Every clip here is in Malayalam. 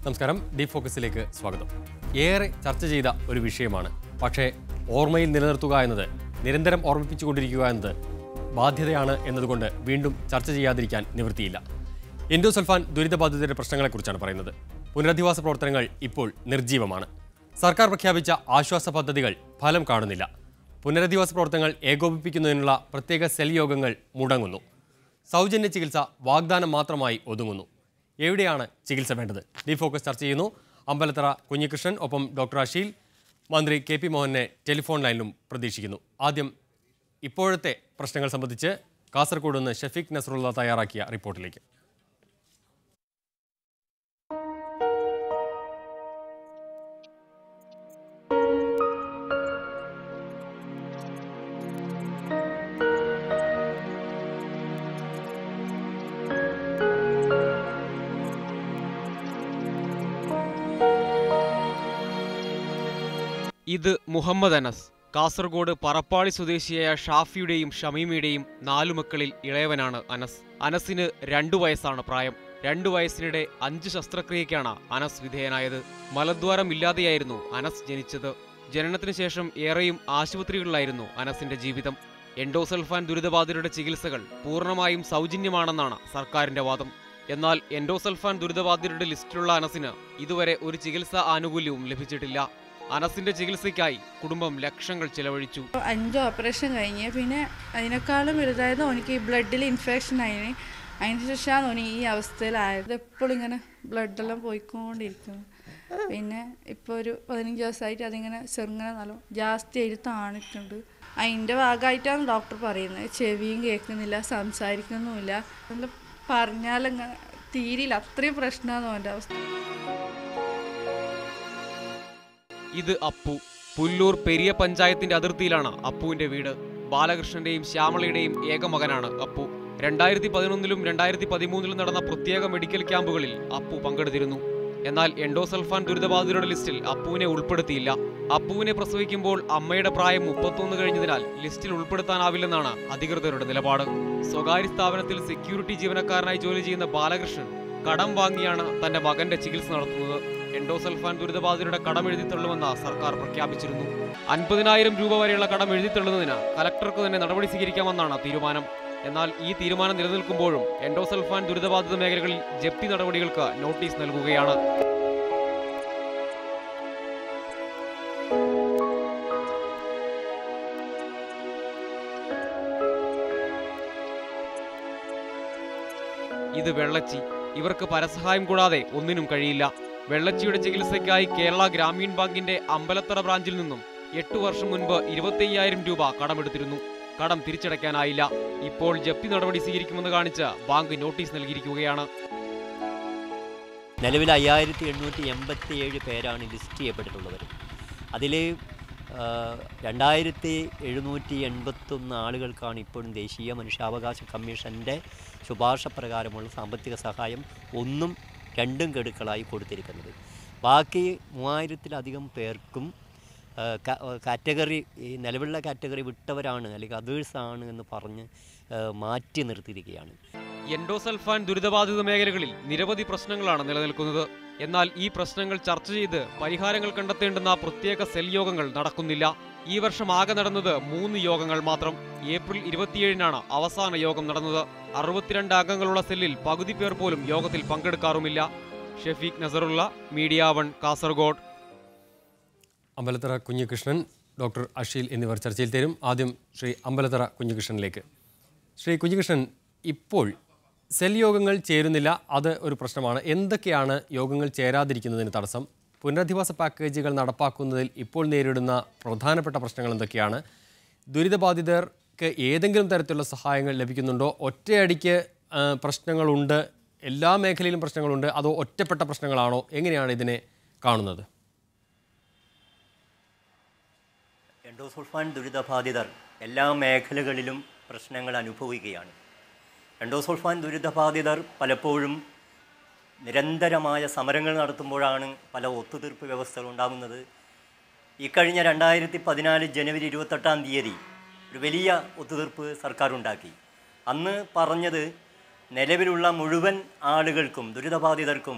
നമസ്കാരം ഡീ ഫോക്കസിലേക്ക് സ്വാഗതം ഏറെ ചർച്ച ചെയ്ത ഒരു വിഷയമാണ് പക്ഷേ ഓർമ്മയിൽ നിലനിർത്തുക എന്നത് നിരന്തരം ഓർമ്മിപ്പിച്ചുകൊണ്ടിരിക്കുക എന്നത് ബാധ്യതയാണ് എന്നതുകൊണ്ട് വീണ്ടും ചർച്ച ചെയ്യാതിരിക്കാൻ നിവൃത്തിയില്ല എൻഡോസൾഫാൻ ദുരിതബാധിതരുടെ പ്രശ്നങ്ങളെക്കുറിച്ചാണ് പറയുന്നത് പുനരധിവാസ പ്രവർത്തനങ്ങൾ ഇപ്പോൾ നിർജീവമാണ് സർക്കാർ പ്രഖ്യാപിച്ച ആശ്വാസ പദ്ധതികൾ ഫലം കാണുന്നില്ല പുനരധിവാസ പ്രവർത്തനങ്ങൾ ഏകോപിപ്പിക്കുന്നതിനുള്ള പ്രത്യേക സെൽ യോഗങ്ങൾ മുടങ്ങുന്നു സൗജന്യ ചികിത്സ വാഗ്ദാനം മാത്രമായി ഒതുങ്ങുന്നു എവിടെയാണ് ചികിത്സ വേണ്ടത് ഡി ഫോക്കസ് ചർച്ച ചെയ്യുന്നു അമ്പലത്തറ കുഞ്ഞികൃഷ്ണൻ ഒപ്പം ഡോക്ടർ അഷീൽ മന്ത്രി കെ പി മോഹനെ ടെലിഫോൺ ലൈനിലും പ്രതീക്ഷിക്കുന്നു ആദ്യം ഇപ്പോഴത്തെ പ്രശ്നങ്ങൾ സംബന്ധിച്ച് കാസർഗോഡ് നിന്ന് ഷഫീഖ് നസറുള്ള തയ്യാറാക്കിയ റിപ്പോർട്ടിലേക്ക് ഇത് മുഹമ്മദ് അനസ് കാസർഗോഡ് പറപ്പാളി സ്വദേശിയായ ഷാഫിയുടെയും ഷമീമയുടെയും നാലു മക്കളിൽ ഇളയവനാണ് അനസ് അനസിന് രണ്ടു വയസ്സാണ് പ്രായം രണ്ടു വയസ്സിനിടെ അഞ്ച് ശസ്ത്രക്രിയയ്ക്കാണ് അനസ് വിധേയനായത് മലദ്വാരം ഇല്ലാതെയായിരുന്നു അനസ് ജനിച്ചത് ജനനത്തിനു ശേഷം ഏറെയും ആശുപത്രികളിലായിരുന്നു അനസിന്റെ ജീവിതം എൻഡോസൾഫാൻ ദുരിതബാധിതരുടെ ചികിത്സകൾ പൂർണ്ണമായും സൗജന്യമാണെന്നാണ് സർക്കാരിന്റെ വാദം എന്നാൽ എൻഡോസൾഫാൻ ദുരിതബാധിതരുടെ ലിസ്റ്റിലുള്ള അനസിന് ഇതുവരെ ഒരു ചികിത്സാ ആനുകൂല്യവും ലഭിച്ചിട്ടില്ല അനസിന്റെ ചികിത്സയ്ക്കായി കുടുംബം ലക്ഷങ്ങൾ ചിലവഴിച്ചു അഞ്ച് ഓപ്പറേഷൻ കഴിഞ്ഞ് പിന്നെ അതിനേക്കാളും വലുതായത് എനിക്ക് ഈ ബ്ലഡിൽ ഇൻഫെക്ഷൻ ആയിന് അതിന് ശേഷമാണ് ഓന് ഈ അവസ്ഥയിലായത് എപ്പോഴും ഇങ്ങനെ ബ്ലഡെല്ലാം പോയിക്കൊണ്ടിരിക്കുന്നു പിന്നെ ഇപ്പോൾ ഒരു പതിനഞ്ച് ദിവസമായിട്ട് അതിങ്ങനെ ചെറുങ്ങനെ നല്ല ജാസ്തി ആയിട്ട് താണിട്ടുണ്ട് അതിൻ്റെ ഭാഗമായിട്ടാണ് ഡോക്ടർ പറയുന്നത് ചെവിയും കേൾക്കുന്നില്ല സംസാരിക്കുന്നുമില്ല നല്ല പറഞ്ഞാലിങ്ങനെ തീരില്ല അത്രയും പ്രശ്നമാണ് അവൻ്റെ അവസ്ഥ ഇത് അപ്പു പുല്ലൂർ പെരിയ പഞ്ചായത്തിന്റെ അതിർത്തിയിലാണ് അപ്പുവിന്റെ വീട് ബാലകൃഷ്ണന്റെയും ശ്യാമളയുടെയും ഏക മകനാണ് അപ്പു രണ്ടായിരത്തി പതിനൊന്നിലും രണ്ടായിരത്തി പതിമൂന്നിലും നടന്ന പ്രത്യേക മെഡിക്കൽ ക്യാമ്പുകളിൽ അപ്പു പങ്കെടുത്തിരുന്നു എന്നാൽ എൻഡോസൾഫാൻ ദുരിതബാധിതരുടെ ലിസ്റ്റിൽ അപ്പുവിനെ ഉൾപ്പെടുത്തിയില്ല അപ്പുവിനെ പ്രസവിക്കുമ്പോൾ അമ്മയുടെ പ്രായം മുപ്പത്തൊന്ന് കഴിഞ്ഞതിനാൽ ലിസ്റ്റിൽ ഉൾപ്പെടുത്താനാവില്ലെന്നാണ് അധികൃതരുടെ നിലപാട് സ്വകാര്യ സ്ഥാപനത്തിൽ സെക്യൂരിറ്റി ജീവനക്കാരനായി ജോലി ചെയ്യുന്ന ബാലകൃഷ്ണൻ കടം വാങ്ങിയാണ് തന്റെ മകന്റെ ചികിത്സ നടത്തുന്നത് എൻഡോസൾഫാൻ ദുരിതബാധിതരുടെ കടം എഴുതിത്തള്ളുമെന്ന് സർക്കാർ പ്രഖ്യാപിച്ചിരുന്നു അൻപതിനായിരം രൂപ വരെയുള്ള കടം എഴുതിത്തള്ളുന്നതിന് കലക്ടർക്ക് തന്നെ നടപടി സ്വീകരിക്കാമെന്നാണ് തീരുമാനം എന്നാൽ ഈ തീരുമാനം നിലനിൽക്കുമ്പോഴും എൻഡോസൾഫാൻ ദുരിതബാധിത മേഖലകളിൽ ജപ്തി നടപടികൾക്ക് നോട്ടീസ് നൽകുകയാണ് ഇത് വെള്ളച്ചി ഇവർക്ക് പരസഹായം കൂടാതെ ഒന്നിനും കഴിയില്ല വെള്ളച്ചിയുടെ ചികിത്സയ്ക്കായി കേരള ഗ്രാമീൺ ബാങ്കിന്റെ അമ്പലത്തറ ബ്രാഞ്ചിൽ നിന്നും എട്ടു വർഷം മുൻപ് ഇരുപത്തയ്യായിരം രൂപ കടമെടുത്തിരുന്നു കടം തിരിച്ചടയ്ക്കാനായില്ല ഇപ്പോൾ ജപ്തി നടപടി സ്വീകരിക്കുമെന്ന് കാണിച്ച് ബാങ്ക് നോട്ടീസ് നൽകിയിരിക്കുകയാണ് നിലവിൽ അയ്യായിരത്തി എണ്ണൂറ്റി എൺപത്തി ഏഴ് പേരാണ് ലിസ്റ്റ് ചെയ്യപ്പെട്ടിട്ടുള്ളവർ അതിൽ രണ്ടായിരത്തി എഴുന്നൂറ്റി എൺപത്തൊന്ന് ആളുകൾക്കാണ് ഇപ്പോഴും ദേശീയ മനുഷ്യാവകാശ കമ്മീഷൻ്റെ ശുപാർശ പ്രകാരമുള്ള സാമ്പത്തിക സഹായം ഒന്നും രണ്ടും ഗഡുക്കളായി കൊടുത്തിരിക്കുന്നത് ബാക്കി മൂവായിരത്തിലധികം പേർക്കും ആ, ക- ആ, കാറ്റഗറി ഈ നിലവിലുള്ള കാറ്റഗറി വിട്ടവരാണ് അല്ലെങ്കിൽ അതേഴ്സ് ആണ് എന്ന് പറഞ്ഞ് ആ, മാറ്റി നിർത്തിയിരിക്കുകയാണ് എൻഡോസൾഫാൻ ദുരിതബാധിത മേഖലകളിൽ നിരവധി പ്രശ്നങ്ങളാണ് നിലനിൽക്കുന്നത് എന്നാൽ ഈ പ്രശ്നങ്ങൾ ചർച്ച ചെയ്ത് പരിഹാരങ്ങൾ കണ്ടെത്തേണ്ടുന്ന പ്രത്യേക സെൽ യോഗങ്ങൾ നടക്കുന്നില്ല ഈ വർഷം ആകെ നടന്നത് മൂന്ന് യോഗങ്ങൾ മാത്രം ഏപ്രിൽ ഇരുപത്തിയേഴിനാണ് അവസാന യോഗം നടന്നത് അറുപത്തിരണ്ട് അംഗങ്ങളുള്ള സെല്ലിൽ പകുതി പേർ പോലും യോഗത്തിൽ പങ്കെടുക്കാറുമില്ല Shefeeq Nasrullah media one Kasaragod Ambalathara Kunhikrishnan doctor Asheel എന്നിവർ ചർച്ചയിൽ തരും ആദ്യം ശ്രീ അമ്പലത്തറ കുഞ്ഞികൃഷ്ണനിലേക്ക് ശ്രീ കുഞ്ഞികൃഷ്ണൻ ഇപ്പോൾ സെൽ യോഗങ്ങൾ ചേരുന്നില്ല അത് ഒരു പ്രശ്നമാണ് എന്തൊക്കെയാണ് യോഗങ്ങൾ ചേരാതിരിക്കുന്നതിന് തടസ്സം പുനരധിവാസ പാക്കേജുകൾ നടപ്പാക്കുന്നതിൽ ഇപ്പോൾ നേരിടുന്ന പ്രധാനപ്പെട്ട പ്രശ്നങ്ങൾ എന്തൊക്കെയാണ് ദുരിതബാധിതർക്ക് ഏതെങ്കിലും തരത്തിലുള്ള സഹായങ്ങൾ ലഭിക്കുന്നുണ്ടോ ഒറ്റയടിക്ക് ആ, പ്രശ്നങ്ങളുണ്ട് എല്ലാ മേഖലയിലും പ്രശ്നങ്ങളുണ്ട് അതോ ഒറ്റപ്പെട്ട പ്രശ്നങ്ങളാണോ എങ്ങനെയാണ് ഇതിനെ കാണുന്നത് എൻഡോസൾഫാൻ ദുരിതബാധിതർ എല്ലാ മേഖലകളിലും പ്രശ്നങ്ങൾ അനുഭവിക്കുകയാണ് എൻഡോസൾഫാൻ ദുരിതബാധിതർ പലപ്പോഴും നിരന്തരമായ സമരങ്ങൾ നടത്തുമ്പോഴാണ് പല ഒത്തുതീർപ്പ് വ്യവസ്ഥകൾ ഉണ്ടാകുന്നത് ഇക്കഴിഞ്ഞ രണ്ടായിരത്തി പതിനാല് ജനുവരി ഇരുപത്തെട്ടാം തീയതി ഒരു വലിയ ഒത്തുതീർപ്പ് സർക്കാർ ഉണ്ടാക്കി അന്ന് പറഞ്ഞത് നിലവിലുള്ള മുഴുവൻ ആളുകൾക്കും ദുരിതബാധിതർക്കും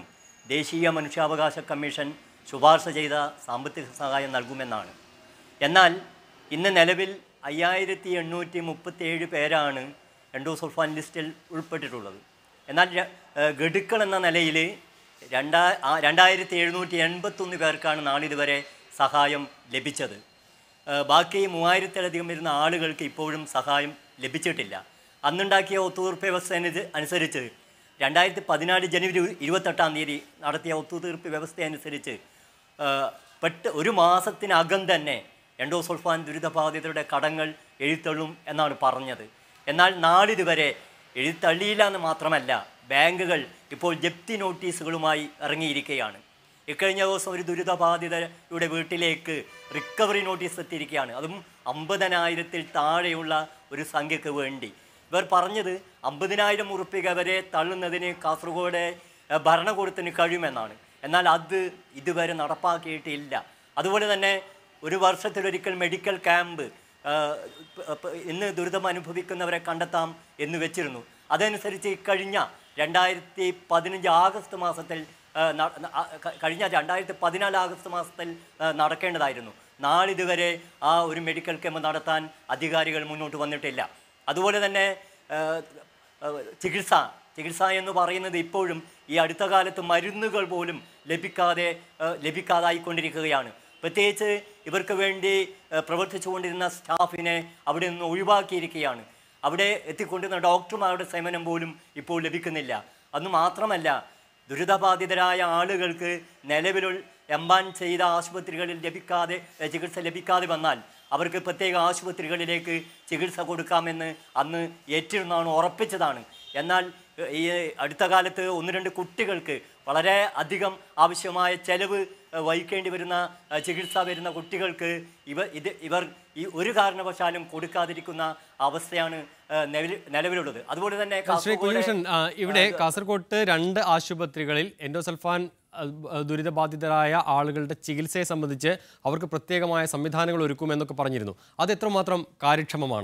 ദേശീയ മനുഷ്യാവകാശ കമ്മീഷൻ ശുപാർശ ചെയ്ത സാമ്പത്തിക സഹായം നൽകുമെന്നാണ് എന്നാൽ ഇന്ന് നിലവിൽ അയ്യായിരത്തി എണ്ണൂറ്റി മുപ്പത്തിയേഴ് പേരാണ് എൻഡോസൾഫാൻ ലിസ്റ്റിൽ ഉൾപ്പെട്ടിട്ടുള്ളത് എന്നാൽ ര- ഏഹ് ഗഡുക്കൾ എന്ന നിലയിൽ രണ്ടാ ആ രണ്ടായിരത്തി എഴുന്നൂറ്റി എൺപത്തൊന്ന് പേർക്കാണ് നാളിതുവരെ സഹായം ലഭിച്ചത് ഏഹ് ബാക്കി മൂവായിരത്തിലധികം വരുന്ന ആളുകൾക്ക് ഇപ്പോഴും സഹായം ലഭിച്ചിട്ടില്ല അന്നുണ്ടാക്കിയ ഒത്തുതീർപ്പ് വ്യവസ്ഥ അനു- അനുസരിച്ച് രണ്ടായിരത്തി പതിനാല് ജനുവരി ഇരുപത്തെട്ടാം തീയതി നടത്തിയ ഒത്തുതീർപ്പ് വ്യവസ്ഥ അനുസരിച്ച് ഏഹ് പെട്ട് ഒരു മാസത്തിനകം തന്നെ എൻഡോസൾഫാൻ ദുരിതബാധിതരുടെ കടങ്ങൾ എഴുത്തള്ളും എന്നാണ് പറഞ്ഞത് എന്നാൽ നാളിതുവരെ എഴുത്തള്ളിയില്ല എന്ന് മാത്രമല്ല ബാങ്കുകൾ ഇപ്പോൾ ജപ്തി നോട്ടീസുകളുമായി ഇറങ്ങിയിരിക്കുകയാണ് ഇക്കഴിഞ്ഞ ദിവസം ഒരു ദുരിതബാധിതരുടെ വീട്ടിലേക്ക് റിക്കവറി നോട്ടീസ് എത്തിയിരിക്കുകയാണ് അതും അമ്പതിനായിരത്തിൽ താഴെയുള്ള ഒരു സംഖ്യക്ക് വേണ്ടി ഇവർ പറഞ്ഞത് അമ്പതിനായിരം ഉറുപ്പിക വരെ തള്ളുന്നതിന് കാസർഗോഡ് ഏഹ്, ഭരണകൂടത്തിന് കഴിയുമെന്നാണ് എന്നാൽ അത് ഇതുവരെ നടപ്പാക്കിയിട്ടില്ല അതുപോലെ തന്നെ ഒരു വർഷത്തിലൊരിക്കൽ മെഡിക്കൽ ക്യാമ്പ് ഏഹ്, പ- പ- ഇന്ന് ദുരിതം അനുഭവിക്കുന്നവരെ കണ്ടെത്താം എന്ന് വെച്ചിരുന്നു അതനുസരിച്ച് ഇക്കഴിഞ്ഞ രണ്ടായിരത്തി പതിനഞ്ച് ആഗസ്റ്റ് മാസത്തിൽ ഏഹ്, ന- ന- ആ, ക- കഴിഞ്ഞ രണ്ടായിരത്തി പതിനാല് ആഗസ്റ്റ് മാസത്തിൽ ഏഹ്, നടക്കേണ്ടതായിരുന്നു നാളിതുവരെ ആ ഒരു മെഡിക്കൽ ക്യാമ്പ് നടത്താൻ അധികാരികൾ മുന്നോട്ട് വന്നിട്ടില്ല അതുപോലെ തന്നെ ഏഹ്, ഏഹ്, ചികിത്സ ചികിത്സ എന്ന് പറയുന്നത് ഇപ്പോഴും ഈ അടുത്ത കാലത്ത് മരുന്നുകൾ പോലും ലഭിക്കാതെ ഏഹ്, ലഭിക്കാതായിക്കൊണ്ടിരിക്കുകയാണ് പ്രത്യേകിച്ച് ഇവർക്ക് വേണ്ടി ഏഹ്, പ്രവർത്തിച്ചുകൊണ്ടിരുന്ന സ്റ്റാഫിനെ അവിടെ നിന്ന് ഒഴിവാക്കിയിരിക്കുകയാണ് അവിടെ എത്തിക്കൊണ്ടിരുന്ന ഡോക്ടർമാരുടെ സേവനം പോലും ഇപ്പോൾ ലഭിക്കുന്നില്ല അന്ന് മാത്രമല്ല ദുരിതബാധിതരായ ആളുകൾക്ക് നിലവിലുള്ള എംബാൻ ചെയ്ത ആശുപത്രികളിൽ ലഭിക്കാതെ ഏഹ്, ചികിത്സ ലഭിക്കാതെ വന്നാൽ അവർക്ക് പ്രത്യേക ആശുപത്രികളിലേക്ക് ചികിത്സ കൊടുക്കാമെന്ന് അന്ന് ഏറ്റിരുന്നാണ് ഉറപ്പിച്ചതാണ് എന്നാൽ ഏഹ്, ഈ അടുത്ത കാലത്ത് ഒന്ന് രണ്ട് കുട്ടികൾക്ക് വളരെ അധികം ആവശ്യമായ ചെലവ് ഏഹ്, വഹിക്കേണ്ടി വരുന്ന ഏഹ്, ചികിത്സ വരുന്ന കുട്ടികൾക്ക് ഇവ ഇത് ഇവർ ഈ ഒരു കാരണവശാലും കൊടുക്കാതിരിക്കുന്ന അവസ്ഥയാണ് ഏഹ്, നിലവിൽ- നിലവിലുള്ളത് അതുപോലെ തന്നെ ശ്രീ കാസർഗോഡ് കുഞ്ഞകൃഷ്ണൻ ആ, ഇവിടെ കാസർകോട്ട് രണ്ട് ആശുപത്രികളിൽ എൻഡോസൾഫാൻ ആ, ദുരിതബാധിതരായ ആളുകളുടെ ചികിത്സയെ സംബന്ധിച്ച് അവർക്ക് പ്രത്യേകമായ സംവിധാനങ്ങൾ ഒരുക്കുമെന്നൊക്കെ പറഞ്ഞിരുന്നു അത് എത്രമാത്രം കാര്യക്ഷമമാണ്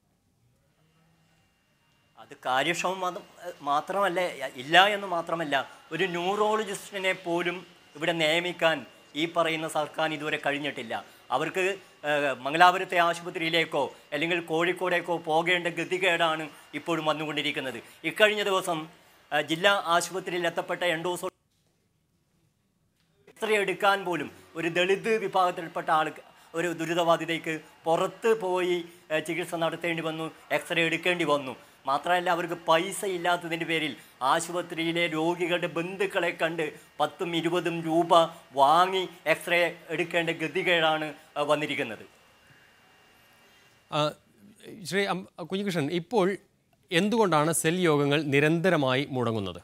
അത് കാര്യക്ഷമം മത- മാത്രമല്ല ഇല്ല എന്ന് മാത്രമല്ല ഒരു ന്യൂറോളജിസ്റ്റിനെ പോലും ഇവിടെ നിയമിക്കാൻ ഈ പറയുന്ന സർക്കാർ ഇതുവരെ കഴിഞ്ഞിട്ടില്ല അവർക്ക് ഏഹ്, മംഗലാപുരത്തെ ആശുപത്രിയിലേക്കോ അല്ലെങ്കിൽ കോഴിക്കോടേക്കോ പോകേണ്ട ഗതികേടാണ് ഇപ്പോഴും വന്നുകൊണ്ടിരിക്കുന്നത് ഇക്കഴിഞ്ഞ ദിവസം ഏഹ്, ജില്ലാ ആശുപത്രിയിൽ എത്തപ്പെട്ട എൻഡോസോ എക്സ്റേ എടുക്കാൻ പോലും ഒരു ദളിത് വിഭാഗത്തിൽപ്പെട്ട ആൾക്ക് ഒരു ദുരിതബാധിതയ്ക്ക് പുറത്ത് പോയി ഏഹ്, ചികിത്സ നടത്തേണ്ടി വന്നു എക്സ്റേ എടുക്കേണ്ടി വന്നു മാത്രമല്ല അവർക്ക് പൈസ ഇല്ലാത്തതിൻ്റെ പേരിൽ ആശുപത്രിയിലെ രോഗികളുടെ ബന്ധുക്കളെ കണ്ട് പത്തും ഇരുപതും രൂപ വാങ്ങി എക്സ്റേ എടുക്കേണ്ട ഗതികേടാണ് ഏഹ്, വന്നിരിക്കുന്നത് ആ, ശ്രീ അം- കുഞ്ഞികൃഷ്ണൻ ഇപ്പോൾ എന്തുകൊണ്ടാണ് സെൽ യോഗങ്ങൾ നിരന്തരമായി മുടങ്ങുന്നത്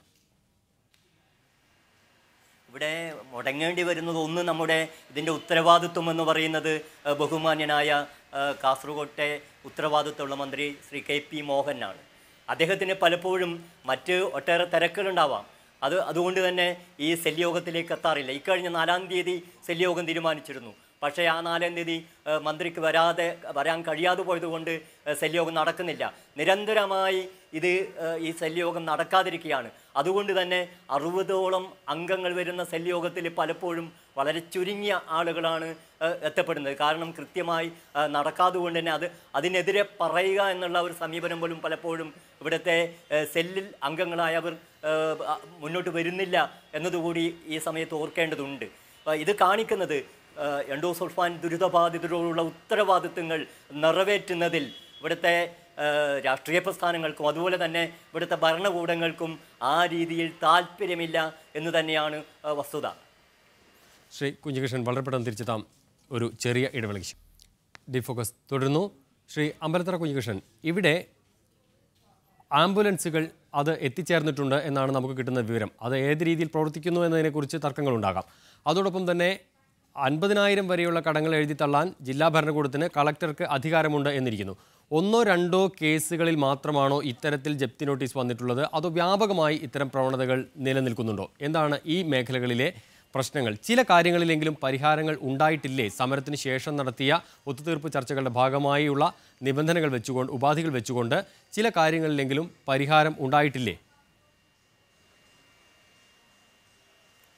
ഇവിടെ മുടങ്ങേണ്ടി വരുന്നത് ഒന്ന് നമ്മുടെ ഇതിൻ്റെ ഉത്തരവാദിത്വം എന്ന് പറയുന്നത് ഏഹ്, ബഹുമാന്യനായ ഏഹ്, കാസർഗോട്ടെ ഉത്തരവാദിത്വമുള്ള മന്ത്രി ശ്രീ കെ പി മോഹനാണ് അദ്ദേഹത്തിന് പലപ്പോഴും മറ്റ് ഒട്ടേറെ തിരക്കുകളുണ്ടാവാം അത് അതുകൊണ്ട് തന്നെ ഈ സെല്യോഗത്തിലേക്ക് എത്താറില്ല ഇക്കഴിഞ്ഞ നാലാം തീയതി സെല്യോഗം തീരുമാനിച്ചിരുന്നു പക്ഷേ ആ നാലാം തീയതി ഏഹ്, മന്ത്രിക്ക് വരാതെ വരാൻ കഴിയാതെ പോയതുകൊണ്ട് ഏഹ്, സെല്യോഗം നടക്കുന്നില്ല നിരന്തരമായി ഇത് ഏഹ്, ഈ സെല്യോഗം നടക്കാതിരിക്കുകയാണ് അതുകൊണ്ട് തന്നെ അറുപതോളം അംഗങ്ങൾ വരുന്ന സെല്യോഗത്തിൽ പലപ്പോഴും വളരെ ചുരുങ്ങിയ ആളുകളാണ് ഏഹ്, എത്തപ്പെടുന്നത് കാരണം കൃത്യമായി ഏഹ്, നടക്കാതെ കൊണ്ട് തന്നെ അത് അതിനെതിരെ പറയുക എന്നുള്ള ഒരു സമീപനം പോലും പലപ്പോഴും ഇവിടുത്തെ ഏഹ്, സെല്ലിൽ അംഗങ്ങളായവർ ഏഹ്, അ- മുന്നോട്ട് വരുന്നില്ല എന്നതുകൂടി ഈ സമയത്ത് ഓർക്കേണ്ടതുണ്ട് അഹ് ഇത് കാണിക്കുന്നത് ഏഹ്, എൻഡോസൾഫാൻ ദുരിതബാധിതരോടുള്ള ഉത്തരവാദിത്തങ്ങൾ നിറവേറ്റുന്നതിൽ ഇവിടുത്തെ ഏഹ്, രാഷ്ട്രീയ പ്രസ്ഥാനങ്ങൾക്കും അതുപോലെ തന്നെ ഇവിടുത്തെ ഭരണകൂടങ്ങൾക്കും ആ രീതിയിൽ താല്പര്യമില്ല എന്ന് തന്നെയാണ് ഏഹ്, വസ്തുത ശ്രീ കുഞ്ഞികൃഷ്ണൻ വളരെ പെട്ടെന്ന് തിരിച്ചെത്താം ഒരു ചെറിയ ഇടവേളയ്ക്ക് ശേഷം. ഡി ഫോക്കസ് തുടരുന്നു ശ്രീ അമ്പലത്തറ കുഞ്ഞികൃഷ്ണൻ ഇവിടെ ആംബുലൻസുകൾ അത് എത്തിച്ചേർന്നിട്ടുണ്ട് എന്നാണ് നമുക്ക് കിട്ടുന്ന വിവരം അത് ഏത് രീതിയിൽ പ്രവർത്തിക്കുന്നു എന്നതിനെക്കുറിച്ച് തർക്കങ്ങളുണ്ടാകാം അതോടൊപ്പം തന്നെ അൻപതിനായിരം വരെയുള്ള കടങ്ങൾ എഴുതി തള്ളാൻ ജില്ലാ ഭരണകൂടത്തിന് കളക്ടർക്ക് അധികാരമുണ്ട് എന്നിരിക്കുന്നു ഒന്നോ രണ്ടോ കേസുകളിൽ മാത്രമാണോ ഇത്തരത്തിൽ ജപ്തി നോട്ടീസ് വന്നിട്ടുള്ളത് അതോ വ്യാപകമായി ഇത്തരം പ്രവണതകൾ നിലനിൽക്കുന്നുണ്ടോ എന്താണ് ഈ മേഖലകളിലെ പ്രശ്നങ്ങൾ ചില കാര്യങ്ങളിലെങ്കിലും പരിഹാരങ്ങൾ ഉണ്ടായിട്ടില്ലേ സമരത്തിന് ശേഷം നടത്തിയ ഒത്തുതീർപ്പ് ചർച്ചകളുടെ ഭാഗമായുള്ള നിബന്ധനകൾ വെച്ചുകൊണ്ട് ഉപാധികൾ വെച്ചുകൊണ്ട് ചില കാര്യങ്ങളിലെങ്കിലും പരിഹാരം ഉണ്ടായിട്ടില്ലേ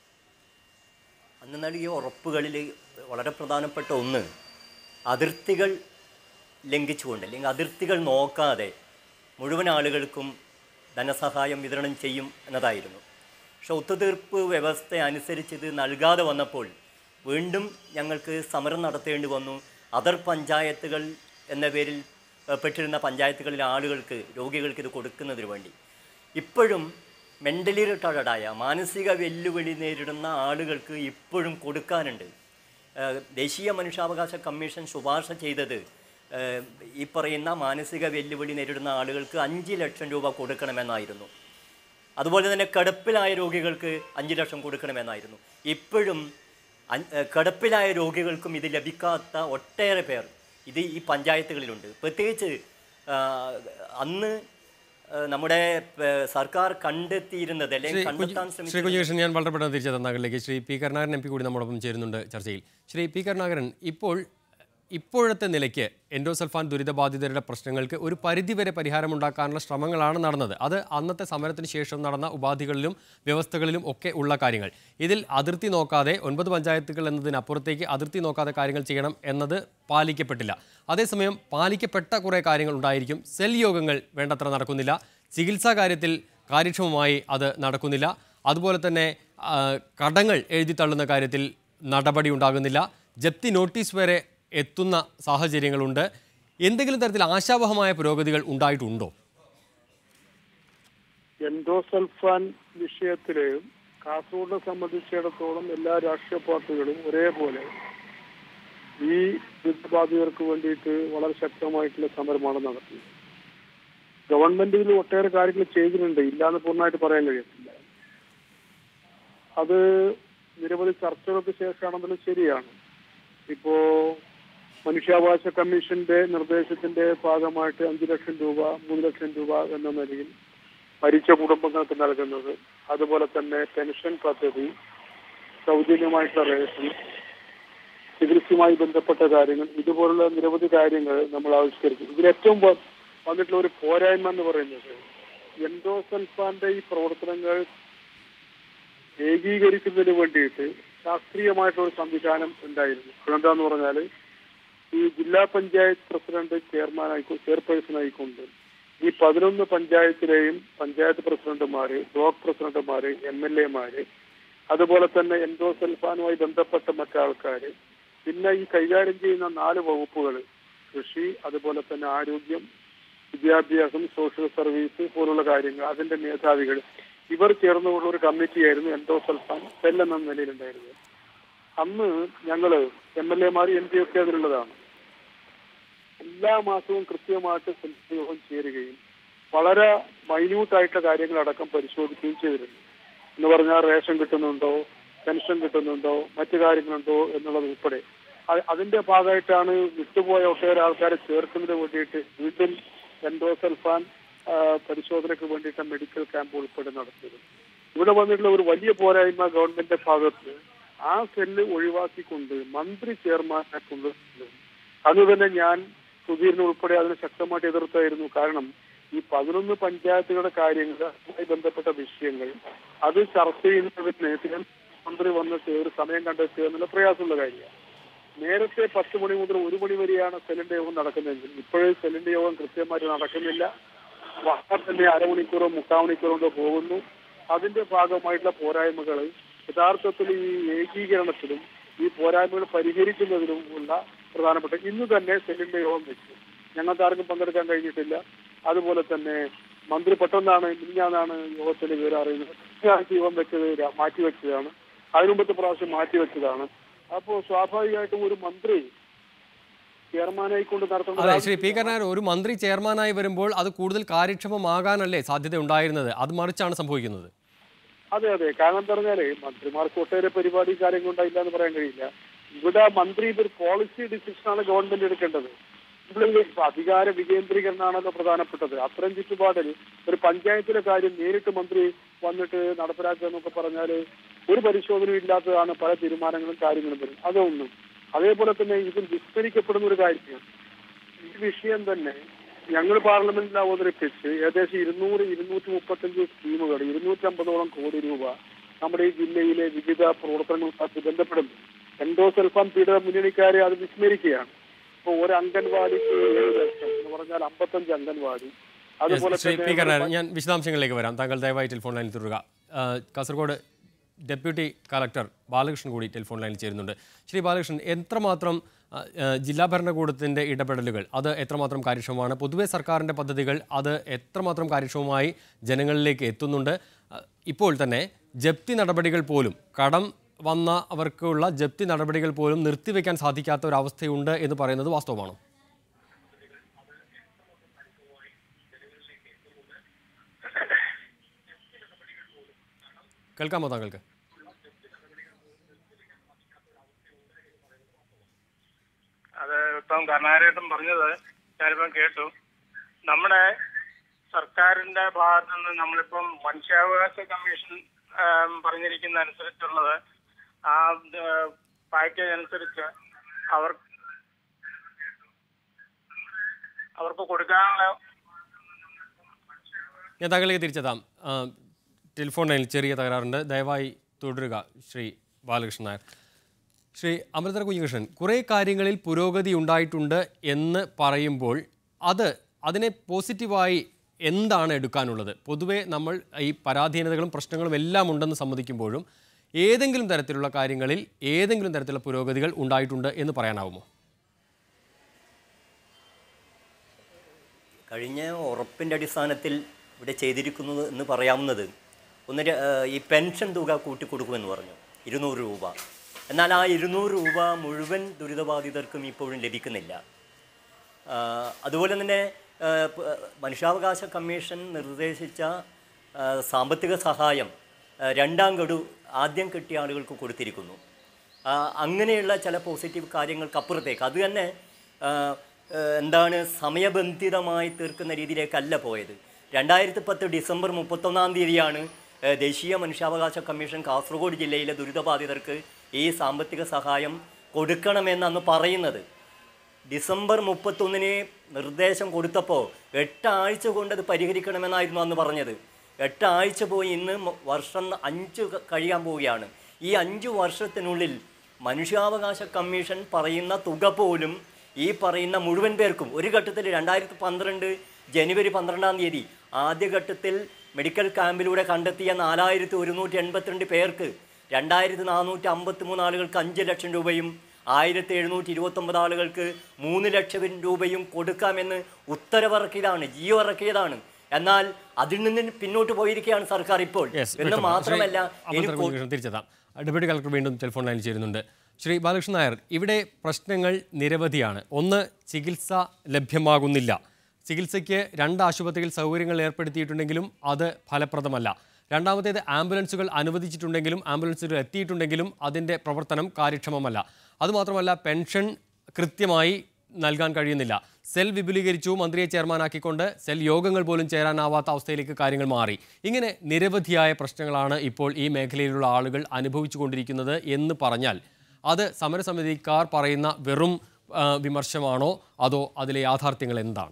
അന്ന് നൽകിയ ഉറപ്പുകളിൽ വളരെ പ്രധാനപ്പെട്ട ഒന്ന് അതിർത്തികൾ ലംഘിച്ചുകൊണ്ട് അല്ലെങ്കിൽ അതിർത്തികൾ നോക്കാതെ മുഴുവൻ ആളുകൾക്കും ധനസഹായം വിതരണം ചെയ്യും എന്നതായിരുന്നു പക്ഷെ ഒത്തുതീർപ്പ് വ്യവസ്ഥ അനുസരിച്ച് ഇത് നൽകാതെ വന്നപ്പോൾ വീണ്ടും ഞങ്ങൾക്ക് സമരം നടത്തേണ്ടി വന്നു അതർ പഞ്ചായത്തുകൾ എന്ന പേരിൽ ഏഹ്, പെട്ടിരുന്ന പഞ്ചായത്തുകളിലെ ആളുകൾക്ക് രോഗികൾക്ക് ഇത് കൊടുക്കുന്നതിന് വേണ്ടി ഇപ്പോഴും മെൻ്റലി റിട്ടയർഡായ മാനസിക വെല്ലുവിളി നേരിടുന്ന ആളുകൾക്ക് ഇപ്പോഴും കൊടുക്കാനുണ്ട് ഏഹ് ദേശീയ മനുഷ്യാവകാശ കമ്മീഷൻ ശുപാർശ ചെയ്തത് ഏഹ് ഈ പറയുന്ന മാനസിക വെല്ലുവിളി നേരിടുന്ന ആളുകൾക്ക് അഞ്ച് ലക്ഷം രൂപ കൊടുക്കണമെന്നായിരുന്നു അതുപോലെ തന്നെ കിടപ്പിലായ രോഗികൾക്ക് അഞ്ച് ലക്ഷം കൊടുക്കണമെന്നായിരുന്നു ഇപ്പോഴും അൻ- ഏഹ് കിടപ്പിലായ രോഗികൾക്കും ഇത് ലഭിക്കാത്ത ഒട്ടേറെ പേർ ഇത് ഈ പഞ്ചായത്തുകളിലുണ്ട് പ്രത്യേകിച്ച് ആഹ്, അന്ന് ഏഹ് നമ്മുടെ ഏഹ് സർക്കാർ കണ്ടെത്തിയിരുന്നത് ശ്രീ അല്ലെങ്കിൽ കുഞ്ഞ്- കണ്ടെത്താൻ ശ്രീ ശ്രമിച്ചത് കുഞ്ഞകൃഷ്ണൻ ഞാൻ വളരെ പെട്ടെന്ന് തിരിച്ചെത്താൻ താങ്കളിലേക്ക് Shri P Karunakaran M P കൂടി നമ്മോടൊപ്പം ചേരുന്നുണ്ട് ചർച്ചയിൽ ശ്രീ പി കരുണാകരൻ ഇപ്പോൾ ഇപ്പോഴത്തെ നിലയ്ക്ക് എൻഡോസൾഫാൻ ദുരിതബാധിതരുടെ പ്രശ്നങ്ങൾക്ക് ഒരു പരിധിവരെ പരിഹാരമുണ്ടാക്കാനുള്ള ശ്രമങ്ങളാണ് നടന്നത് അത് അന്നത്തെ സമരത്തിന് ശേഷം നടന്ന ഉപാധികളിലും വ്യവസ്ഥകളിലും ഒക്കെ ഉള്ള കാര്യങ്ങൾ ഇതിൽ അതിർത്തി നോക്കാതെ ഒൻപത് പഞ്ചായത്തുകൾ എന്നതിനപ്പുറത്തേക്ക് അതിർത്തി നോക്കാതെ കാര്യങ്ങൾ ചെയ്യണം എന്നത് പാലിക്കപ്പെട്ടില്ല അതേസമയം പാലിക്കപ്പെട്ട കുറേ കാര്യങ്ങൾ ഉണ്ടായിരിക്കും സെൽ യോഗങ്ങൾ വേണ്ടത്ര നടക്കുന്നില്ല ചികിത്സാ കാര്യത്തിൽ കാര്യക്ഷമമായി അത് നടക്കുന്നില്ല അതുപോലെ തന്നെ ആ, കടങ്ങൾ എഴുതി തള്ളുന്ന കാര്യത്തിൽ നടപടി ഉണ്ടാകുന്നില്ല ജപ്തി നോട്ടീസ് വരെ എത്തുന്ന സാഹചര്യങ്ങളുണ്ട് എന്തെങ്കിലും തരത്തിൽ ആശാവഹമായ പുരോഗതികൾ ഉണ്ടായിട്ടുണ്ടോ എൻഡോസൾഫാൻ വിഷയത്തില് കാസർഗോഡിനെ സംബന്ധിച്ചിടത്തോളം എല്ലാ രാഷ്ട്രീയ പാർട്ടികളും ഒരേപോലെ ഈ ദുരിതബാധിതർക്ക് വേണ്ടിയിട്ട് വളരെ ശക്തമായിട്ടുള്ള സമരമാണ് നടത്തുന്നത് ഗവൺമെന്റ് ഇതിൽ ഒട്ടേറെ കാര്യങ്ങൾ ചെയ്തിട്ടുണ്ട് ഇല്ലാന്ന് പൂർണ്ണമായിട്ട് പറയാൻ കഴിയത്തില്ല അത് നിരവധി ചർച്ചകൾക്ക് ശേഷമാണെങ്കിലും ശരിയാണ് ഇപ്പോ മനുഷ്യാവകാശ കമ്മീഷന്റെ നിർദ്ദേശത്തിന്റെ ഭാഗമായിട്ട് അഞ്ചു ലക്ഷം രൂപ മൂന്ന് ലക്ഷം രൂപ എന്ന നിലയിൽ മരിച്ച കുടുംബങ്ങൾക്ക് നൽകുന്നത് അതുപോലെ തന്നെ പെൻഷൻ പദ്ധതി സൗജന്യമായിട്ടുള്ള റേഷൻ ചികിത്സയുമായി ബന്ധപ്പെട്ട കാര്യങ്ങൾ ഇതുപോലുള്ള നിരവധി കാര്യങ്ങൾ നമ്മൾ ആവിഷ്കരിക്കും ഇതിലേറ്റവും വ- വന്നിട്ടുള്ള ഒരു പോരായ്മ എന്ന് പറയുന്നത് എൻഡോസൽഫാന്റെ ഈ പ്രവർത്തനങ്ങൾ ഏകീകരിക്കുന്നതിന് വേണ്ടിയിട്ട് ശാസ്ത്രീയമായിട്ടുള്ള ഒരു സംവിധാനം ഉണ്ടായിരുന്നു അതെന്താന്ന് പറഞ്ഞാല് ഈ ജില്ലാ പഞ്ചായത്ത് പ്രസിഡന്റ് ചെയർമാൻ ആയിക്കോ ചെയർപേഴ്സൺ ആയിക്കൊണ്ട് ഈ പതിനൊന്ന് പഞ്ചായത്തിലെയും പഞ്ചായത്ത് പ്രസിഡന്റുമാര് ബ്ലോക്ക് പ്രസിഡന്റുമാര് എം എൽ എമാര് അതുപോലെ തന്നെ എൻഡോസൽഫാനുമായി ബന്ധപ്പെട്ട മറ്റാൾക്കാര് പിന്നെ ഈ കൈകാര്യം ചെയ്യുന്ന നാല് വകുപ്പുകൾ കൃഷി അതുപോലെ തന്നെ ആരോഗ്യം വിദ്യാഭ്യാസം സോഷ്യൽ സർവീസ് പോലുള്ള കാര്യങ്ങൾ അതിന്റെ മേധാവികൾ ഇവർ ചേർന്നുകൊണ്ടുള്ള ഒരു കമ്മിറ്റിയായിരുന്നു എൻഡോസൽഫാൻ സെൽ എന്ന നിലയിലുണ്ടായിരുന്നത് അന്ന് ഞങ്ങള് എം എൽ എമാർ എം പി ഒക്കെ അതിലുള്ളതാണ് എല്ലാ മാസവും കൃത്യമായിട്ട് സെൽഫ് യോഗം ചേരുകയും വളരെ മൈന്യൂട്ടായിട്ടുള്ള കാര്യങ്ങളടക്കം പരിശോധിക്കുകയും ചെയ്തിരുന്നു എന്ന് പറഞ്ഞാൽ റേഷൻ കിട്ടുന്നുണ്ടോ പെൻഷൻ കിട്ടുന്നുണ്ടോ മറ്റു കാര്യങ്ങളുണ്ടോ എന്നുള്ളത് ഉൾപ്പെടെ അ- അതിന്റെ ഭാഗമായിട്ടാണ് വിട്ടുപോയ ഒട്ടേറെ ആൾക്കാരെ ചേർക്കുന്നതിന് വേണ്ടിയിട്ട് വീണ്ടും എൻഡോസൽഫാൻ ആ, പരിശോധനയ്ക്ക് വേണ്ടിയിട്ട് മെഡിക്കൽ ക്യാമ്പ് ഉൾപ്പെടെ നടത്തിയത് ഇവിടെ വന്നിട്ടുള്ള ഒരു വലിയ പോരായ്മ ഗവൺമെന്റിന്റെ ഭാഗത്ത് ആ സെല്ല് ഒഴിവാക്കിക്കൊണ്ട് മന്ത്രി ചെയർമാനെ കൊണ്ട് അന്ന് തന്നെ ഞാൻ സുധീരൻ ഉൾപ്പെടെ അതിനെ ശക്തമായിട്ട് എതിർത്തായിരുന്നു കാരണം ഈ പതിനൊന്ന് പഞ്ചായത്തുകളുടെ കാര്യങ്ങൾ അതുമായി ബന്ധപ്പെട്ട വിഷയങ്ങൾ അത് ചർച്ച ചെയ്യുന്നതിന് തിരുവനന്തപുരം മന്ത്രി വന്നിട്ട് ഒരു സമയം കണ്ടെത്തുക എന്നുള്ള പ്രയാസമുള്ള കാര്യമാണ് നേരത്തെ പത്ത് മണി മുതൽ ഒരു മണി വരെയാണ് സെല്ലിന്റെ യോഗം നടക്കുന്നതെങ്കിൽ ഇപ്പോഴും സെല്ലിന്റെ യോഗം കൃത്യമായിട്ട് നടക്കുന്നില്ല വളരെ തന്നെ അരമണിക്കൂറോ മുക്കാൽ മണിക്കൂറോ കൊണ്ട് പോകുന്നു അതിന്റെ ഭാഗമായിട്ടുള്ള പോരായ്മകൾ യഥാർത്ഥത്തിൽ ഈ ഏകീകരണത്തിലും ഈ പോരായ്മകൾ പരിഹരിക്കുന്നതിലും ഉള്ള പ്രധാനപ്പെട്ട ഇന്ന് തന്നെ സെല്ലിന്റെ യോഗം വെച്ചു ഞങ്ങൾക്ക് ആർക്കും പങ്കെടുക്കാൻ കഴിഞ്ഞിട്ടില്ല അതുപോലെ തന്നെ മന്ത്രി പെട്ടെന്നാണ് മിനിഞ്ഞാന്നാണ് യോഗത്തിന്റെ വിവരം അറിയുന്നത് ഞായറാഴ്ച യോഗം വെച്ചത് ര- മാറ്റിവെച്ചതാണ് അതിനു മുമ്പത്തെ പ്രാവശ്യം മാറ്റിവെച്ചതാണ് അപ്പോൾ സ്വാഭാവികമായിട്ടും ഒരു മന്ത്രി ചെയർമാനായിക്കൊണ്ട് നടത്തേണ്ട അതെ ഒരു ശ്രീ പി കരുണാകരൻ ഒരു മന്ത്രി ചെയർമാനായി വരുമ്പോൾ അത് കൂടുതൽ കാര്യക്ഷമമാകാനല്ലേ സാധ്യത ഉണ്ടായിരുന്നത് അത് മറിച്ചാണ് സംഭവിക്കുന്നത് അതെ അതെ കാരണം എന്താ പറഞ്ഞാല് മന്ത്രിമാർക്ക് ഒട്ടേറെ പരിപാടി കാര്യങ്ങൾ ഉണ്ടായില്ല എന്ന് പറയാൻ കഴിയില്ല ഇവിടെ മന്ത്രി ഇതൊരു പോളിസി ഡിസിഷനാണ് ഗവൺമെന്റ് എടുക്കേണ്ടത് ഇവിടെ ഇപ്പൊ അധികാര വികേന്ദ്രീകരണമാണല്ലോ പ്രധാനപ്പെട്ടത് അത്തരം ചുറ്റുപാടിൽ ഒരു പഞ്ചായത്തിലെ കാര്യം നേരിട്ട് മന്ത്രി വന്നിട്ട് നടപ്പിലാക്കുക എന്നൊക്കെ പറഞ്ഞാല് ഒരു പരിശോധനയും ഇല്ലാത്തതാണ് പല തീരുമാനങ്ങളും കാര്യങ്ങളും വരുന്നത് അതൊന്നും അതേപോലെ തന്നെ ഇതിൽ വിസ്തരിക്കപ്പെടുന്ന ഒരു കാര്യമാണ് ഈ വിഷയം തന്നെ ഞങ്ങൾ പാർലമെന്റിൽ അവതരിപ്പിച്ച് ഏകദേശം ഇരുന്നൂറ് ഇരുന്നൂറ്റി മുപ്പത്തഞ്ച് സ്കീമുകൾ ഇരുന്നൂറ്റമ്പതോളം കോടി രൂപ നമ്മുടെ ഈ ജില്ലയിലെ വിവിധ പ്രവർത്തനങ്ങളുമായി ബന്ധപ്പെടുന്നു എൻഡോസൽഫാൻ പീഡിത മുന്നണിക്കാരെ അത് വിസ്മരിക്കുകയാണ് ഇപ്പൊ ഒരു അംഗൻവാടിക്ക് ഏഴ് ലക്ഷം എന്ന് പറഞ്ഞാൽ അമ്പത്തഞ്ച് അംഗൻവാടി അതുപോലെ ശ്രീ പി തന്നെ കരുണാകരൻ ഞാൻ വിശദാംശങ്ങളിലേക്ക് വരാം താങ്കൾ ദയവായി ടെലിഫോൺ ലൈനിൽ തുടരുക ആ, കാസർഗോഡ് ഡെപ്യൂട്ടി കളക്ടർ ബാലകൃഷ്ണൻ കൂടി ടെലിഫോൺ ലൈനിൽ ചേരുന്നുണ്ട് ശ്രീ ബാലകൃഷ്ണൻ എത്രമാത്രം ആ, ആ, ജില്ലാ ഭരണകൂടത്തിൻ്റെ ഇടപെടലുകൾ അത് എത്രമാത്രം കാര്യക്ഷമമാണ് പൊതുവെ സർക്കാരിൻ്റെ പദ്ധതികൾ അത് എത്രമാത്രം കാര്യക്ഷമമായി ജനങ്ങളിലേക്ക് എത്തുന്നുണ്ട് ആ, ഇപ്പോൾ തന്നെ ജപ്തി നടപടികൾ പോലും കടം വന്ന അവർക്കുള്ള ജപ്തി നടപടികൾ പോലും നിർത്തിവെക്കാൻ സാധിക്കാത്ത ഒരു അവസ്ഥയുണ്ട് എന്ന് പറയുന്നത് വാസ്തവമാണോ കേൾക്കാമോ താങ്കൾക്ക് അത് ഇപ്പം കർണാടകം പറഞ്ഞത് ഞാനിപ്പം കേട്ടു നമ്മുടെ സർക്കാരിന്റെ ഭാഗത്തു നിന്ന് നമ്മളിപ്പം മനുഷ്യാവകാശ കമ്മീഷൻ ആം, പറഞ്ഞിരിക്കുന്ന അനുസരിച്ചുള്ളത് ആ പാക്കേജ് അനുസരിച്ച് അവർ അവർക്ക് കൊടുക്കാനുള്ള ഞാൻ താങ്കളിലേക്ക് തിരിച്ചെത്താം ആ, ടെലിഫോൺ ലൈനിൽ ചെറിയ തകരാറുണ്ട് ദയവായി തുടരുക ശ്രീ ബാലകൃഷ്ണൻ നായർ ശ്രീ അമൃതര കുഞ്ഞികൃഷ്ണൻ കുറേ കാര്യങ്ങളിൽ പുരോഗതി ഉണ്ടായിട്ടുണ്ട് എന്ന് പറയുമ്പോൾ അത് അതിനെ പോസിറ്റീവായി എന്താണ് എടുക്കാനുള്ളത് പൊതുവെ നമ്മൾ ഈ പരാധീനതകളും പ്രശ്നങ്ങളും എല്ലാം ഉണ്ടെന്ന് സമ്മതിക്കുമ്പോഴും ഏതെങ്കിലും തരത്തിലുള്ള കാര്യങ്ങളിൽ ഏതെങ്കിലും തരത്തിലുള്ള പുരോഗതികൾ ഉണ്ടായിട്ടുണ്ട് എന്ന് പറയാനാവുമോ കഴിഞ്ഞ ഉറപ്പിൻ്റെ അടിസ്ഥാനത്തിൽ ഇവിടെ ചെയ്തിരിക്കുന്നത് എന്ന് പറയാവുന്നത് ഒന്ന് ര- ഏഹ് ഈ പെൻഷൻ തുക കൂട്ടിക്കൊടുക്കുമെന്ന് പറഞ്ഞു ഇരുന്നൂറ് രൂപ എന്നാൽ ആ ഇരുന്നൂറ് രൂപ മുഴുവൻ ദുരിതബാധിതർക്കും ഇപ്പോഴും ലഭിക്കുന്നില്ല ആഹ് അതുപോലെ തന്നെ ആഹ് പ- മനുഷ്യാവകാശ കമ്മീഷൻ നിർദ്ദേശിച്ച ആഹ് സാമ്പത്തിക സഹായം ആഹ് രണ്ടാം ഗഡു ആദ്യം കിട്ടിയ ആളുകൾക്ക് കൊടുത്തിരിക്കുന്നു ആഹ് അങ്ങനെയുള്ള ചില പോസിറ്റീവ് കാര്യങ്ങൾക്കപ്പുറത്തേക്ക് അത് തന്നെ ആഹ് ആഹ് എന്താണ് സമയബന്ധിതമായി തീർക്കുന്ന രീതിയിലേക്കല്ല പോയത് രണ്ടായിരത്തി പത്ത് ഡിസംബർ മുപ്പത്തൊന്നാം തീയതിയാണ് ആഹ് ദേശീയ മനുഷ്യാവകാശ കമ്മീഷൻ കാസർഗോഡ് ജില്ലയിലെ ദുരിതബാധിതർക്ക് ഈ സാമ്പത്തിക സഹായം കൊടുക്കണമെന്ന് അന്ന് പറയുന്നത് ഡിസംബർ മുപ്പത്തൊന്നിന് നിർദ്ദേശം കൊടുത്തപ്പോൾ എട്ടാഴ്ച കൊണ്ട് അത് പരിഹരിക്കണമെന്നായിരുന്നു അന്ന് പറഞ്ഞത് എട്ടാഴ്ച പോയി ഇന്ന് മ- വർഷം അഞ്ച് ക- കഴിയാൻ പോവുകയാണ് ഈ അഞ്ച് വർഷത്തിനുള്ളിൽ മനുഷ്യാവകാശ കമ്മീഷൻ പറയുന്ന തുക പോലും ഈ പറയുന്ന മുഴുവൻ പേർക്കും ഒരു ഘട്ടത്തിൽ രണ്ടായിരത്തി പന്ത്രണ്ട് ജനുവരി പന്ത്രണ്ടാം തീയതി ആദ്യഘട്ടത്തിൽ മെഡിക്കൽ ക്യാമ്പിലൂടെ കണ്ടെത്തിയ നാലായിരത്തി ഒരുന്നൂറ്റി എൺപത്തിരണ്ട് പേർക്ക് രണ്ടായിരത്തി നാനൂറ്റി അമ്പത്തി മൂന്ന് ആളുകൾക്ക് അഞ്ച് ലക്ഷം രൂപയും ആയിരത്തി എഴുന്നൂറ്റി ഇരുപത്തൊമ്പത് ആളുകൾക്ക് മൂന്ന് ലക്ഷം രൂപയും കൊടുക്കാമെന്ന് ഉത്തരവിറക്കിയതാണ് ജിയോ ഇറക്കിയതാണ് എന്നാൽ അതിൽ നിന്ന് പിന്നോട്ട് പോയിരിക്കുകയാണ് സർക്കാർ ഇപ്പോൾ യെസ് എന്ന് മാത്രമല്ല ഇനി അമൃത കൊ- കുഞ്ഞികൃഷ്ണൻ തിരിച്ചെത്താം ഡെപ്യൂട്ടി കളക്ടർ വീണ്ടും ടെലിഫോൺ ലൈനിൽ ചേരുന്നുണ്ട് ശ്രീ ബാലകൃഷ്ണൻ നായർ ഇവിടെ പ്രശ്നങ്ങൾ നിരവധിയാണ് ഒന്ന് ചികിത്സ ലഭ്യമാകുന്നില്ല ചികിത്സയ്ക്ക് രണ്ട് ആശുപത്രിയിൽ സൗകര്യങ്ങൾ ഏർപ്പെടുത്തിയിട്ടുണ്ടെങ്കിലും അത് ഫലപ്രദമല്ല രണ്ടാമത്തേത് ആംബുലൻസുകൾ അനുവദിച്ചിട്ടുണ്ടെങ്കിലും ആംബുലൻസുകൾ എത്തിയിട്ടുണ്ടെങ്കിലും അതിൻ്റെ പ്രവർത്തനം കാര്യക്ഷമമല്ല അതുമാത്രമല്ല പെൻഷൻ കൃത്യമായി നൽകാൻ കഴിയുന്നില്ല സെൽ വിപുലീകരിച്ചു മന്ത്രിയെ ചെയർമാനാക്കിക്കൊണ്ട് സെൽ യോഗങ്ങൾ പോലും ചേരാനാവാത്ത അവസ്ഥയിലേക്ക് കാര്യങ്ങൾ മാറി ഇങ്ങനെ നിരവധിയായ പ്രശ്നങ്ങളാണ് ഇപ്പോൾ ഈ മേഖലയിലുള്ള ആളുകൾ അനുഭവിച്ചുകൊണ്ടിരിക്കുന്നത് എന്ന് പറഞ്ഞാൽ അത് സമരസമിതിക്കാർ പറയുന്ന വെറും ആ, വിമർശമാണോ അതോ അതിലെ യാഥാർത്ഥ്യങ്ങൾ എന്താണ്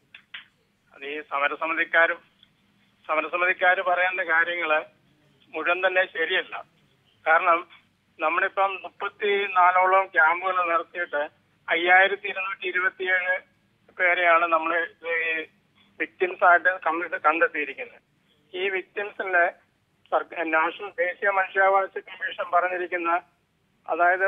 അത് ഈ സമരസമിതിക്കാരും സമരസമിതിക്കാർ പറയേണ്ട കാര്യങ്ങള് മുഴുവൻ തന്നെ ശരിയല്ല കാരണം നമ്മളിപ്പം മുപ്പത്തി നാലോളം ക്യാമ്പുകൾ നടത്തിയിട്ട് അയ്യായിരത്തി ഇരുന്നൂറ്റി ഇരുപത്തിയേഴ് പേരെയാണ് നമ്മൾ വിക്ടിംസ് ആയിട്ട് കണ്ടെത്തി- കണ്ടെത്തിയിരിക്കുന്നത് ഈ വിക്ടിംസിന്റെ നാഷണൽ ദേശീയ മനുഷ്യാവകാശ കമ്മീഷൻ പറഞ്ഞിരിക്കുന്ന അതായത്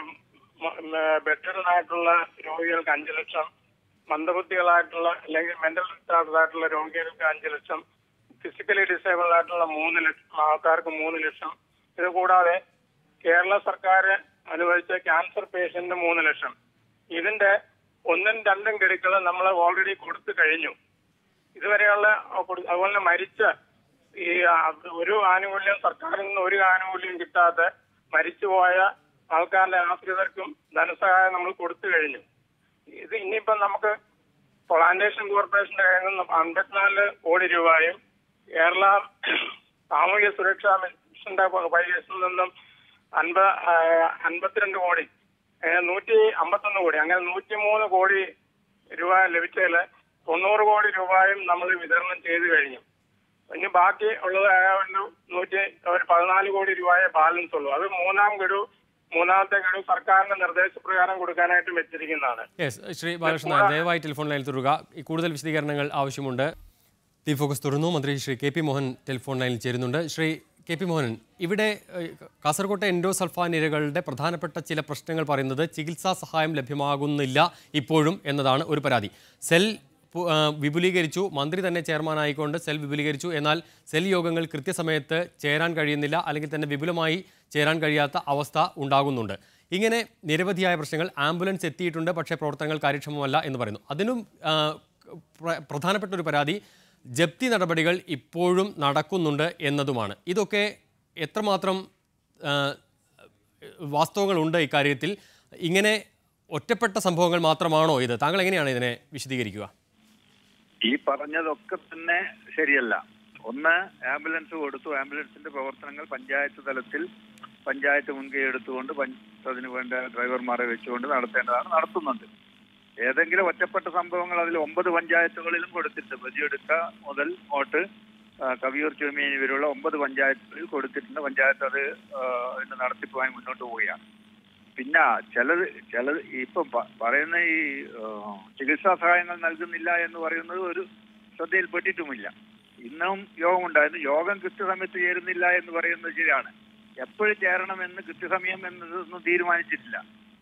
ബെറ്ററിനായിട്ടുള്ള രോഗികൾക്ക് അഞ്ചു ലക്ഷം മന്ദബുദ്ധികളായിട്ടുള്ള അല്ലെങ്കിൽ മെന്റൽ റിട്ടാർഡ് ആയിട്ടുള്ള രോഗികൾക്ക് അഞ്ചു ലക്ഷം ഫിസിക്കലി ഡിസേബിൾഡ് ആയിട്ടുള്ള മൂന്ന് ലക്ഷം ആൾക്കാർക്ക് മൂന്ന് ലക്ഷം ഇത് കൂടാതെ കേരള സർക്കാർ അനുവദിച്ച ക്യാൻസർ പേഷ്യന്റിന് മൂന്ന് ലക്ഷം ഇതിന്റെ ഒന്നും രണ്ടും ഗഡുക്കൾ നമ്മൾ ഓൾറെഡി കൊടുത്തു കഴിഞ്ഞു ഇതുവരെയുള്ള ആ കൊടു- അതുപോലെ തന്നെ മരിച്ച ഈ ആ, ഒരു ആനുകൂല്യം സർക്കാരിൽ നിന്ന് ഒരു ആനുകൂല്യം കിട്ടാതെ മരിച്ചുപോയ ആൾക്കാരുടെ ആശ്രിതർക്കും ധനസഹായം നമ്മൾ കൊടുത്തു കഴിഞ്ഞു ഇത് ഇനിയിപ്പം നമുക്ക് പ്ലാന്റേഷൻ കോർപ്പറേഷന്റെ കയ്യിൽ നിന്ന് അമ്പത്തിനാല് കോടി രൂപയും കേരള സാമൂഹ്യ സുരക്ഷാ മിഷന്റെ പൈസയിൽ നിന്നും അൻപത് ആ, അൻപത്തിരണ്ട് കോടി അങ്ങനെ നൂറ്റി അമ്പത്തൊന്ന് കോടി അങ്ങനെ നൂറ്റിമൂന്ന് കോടി രൂപ ലഭിച്ചതിൽ തൊണ്ണൂറ് കോടി രൂപയും നമ്മൾ വിതരണം ചെയ്തു കഴിഞ്ഞു ഇനി ബാക്കി ഉള്ളത് ഏതാണ്ട് നൂറ്റി ഒരു പതിനാല് കോടി രൂപയെ ബാലൻസ് ഉള്ളൂ അത് മൂന്നാം ഗഡു മൂന്നാമത്തെ ഗഡു സർക്കാരിന്റെ നിർദ്ദേശപ്രകാരം കൊടുക്കാനായിട്ട് വെച്ചിരിക്കുന്നതാണ് യെസ് ശ്രീ ബാലകൃഷ്ണൻ നായർ ദയവായി ടെലിഫോൺ ലൈനിൽ തുടരുക ഈ കൂടുതൽ വിശദീകരണങ്ങൾ ആവശ്യമുണ്ട് ടി ഫോക്കസ് തുടർന്നു മന്ത്രി Shri K P Mohan telephone ലൈനിൽ ചേരുന്നുണ്ട് ശ്രീ കെ പി മോഹനൻ ഇവിടെ ഏഹ്, കാസർകോട്ടെ എൻഡോസൾഫാൻ ഇരകളുടെ പ്രധാനപ്പെട്ട ചില പ്രശ്നങ്ങൾ പറയുന്നത് ചികിത്സാ സഹായം ലഭ്യമാകുന്നില്ല ഇപ്പോഴും എന്നതാണ് ഒരു പരാതി സെൽ പു- ആ, വിപുലീകരിച്ചു മന്ത്രി തന്നെ ചെയർമാനായിക്കൊണ്ട് സെൽ വിപുലീകരിച്ചു എന്നാൽ സെൽ യോഗങ്ങൾ കൃത്യസമയത്ത് ചേരാൻ കഴിയുന്നില്ല അല്ലെങ്കിൽ തന്നെ വിപുലമായി ചേരാൻ കഴിയാത്ത അവസ്ഥ ഉണ്ടാകുന്നുണ്ട് ഇങ്ങനെ നിരവധിയായ പ്രശ്നങ്ങൾ ആംബുലൻസ് എത്തിയിട്ടുണ്ട് പക്ഷേ പ്രവർത്തനങ്ങൾ കാര്യക്ഷമമല്ല എന്ന് പറയുന്നു അതിനും ആ, പ്ര- പ്രധാനപ്പെട്ട ഒരു പരാതി ജപ്തി നടപടികൾ ഇപ്പോഴും നടക്കുന്നുണ്ട് എന്നതുമാണ് ഇതൊക്കെ എത്രമാത്രം ആ, വാസ്തവങ്ങളുണ്ട് ഇക്കാര്യത്തിൽ ഇങ്ങനെ ഒറ്റപ്പെട്ട സംഭവങ്ങൾ മാത്രമാണോ ഇത് താങ്കൾ എങ്ങനെയാണ് ഇതിനെ വിശദീകരിക്കുക ഈ പറഞ്ഞതൊക്കെ തന്നെ ശരിയല്ല ഒന്ന് ആംബുലൻസ് കൊടുത്തു ആംബുലൻസിന്റെ പ്രവർത്തനങ്ങൾ പഞ്ചായത്ത് തലത്തിൽ പഞ്ചായത്ത് മുൻകൈ എടുത്തുകൊണ്ട് പഞ്ച് അതിന് വേണ്ട ഡ്രൈവർമാരെ വെച്ചുകൊണ്ട് നടത്തേണ്ടതാണ് നടത്തുന്നുണ്ട് ഏതെങ്കിലും ഒറ്റപ്പെട്ട സംഭവങ്ങൾ അതിൽ ഒമ്പത് പഞ്ചായത്തുകളിലും കൊടുത്തിട്ടുണ്ട് ബദിയെടുക്ക മുതൽ ഇങ്ങോട്ട് ആ, കവിയൂർ ചുമേനി വരെയുള്ള ഒമ്പത് പഞ്ചായത്തുകളിൽ കൊടുത്തിട്ടുണ്ട് പഞ്ചായത്ത് അത് ആ, അതിന്റെ നടത്തിപ്പുമായി മുന്നോട്ട് പോവുകയാണ് പിന്നെ ചിലത് ചിലത് ഇപ്പം പ- പറയുന്ന ഈ ആ, ചികിത്സാ സഹായങ്ങൾ നൽകുന്നില്ല എന്ന് പറയുന്നത് ഒരു ശ്രദ്ധയിൽപ്പെട്ടിട്ടുമില്ല ഇന്നും യോഗമുണ്ടായിരുന്നു യോഗം കൃത്യസമയത്ത് ചേരുന്നില്ല എന്ന് പറയുന്നത് ശരിയാണ് എപ്പോഴും ചേരണമെന്ന് കൃത്യസമയം എന്നതൊന്നും തീരുമാനിച്ചിട്ടില്ല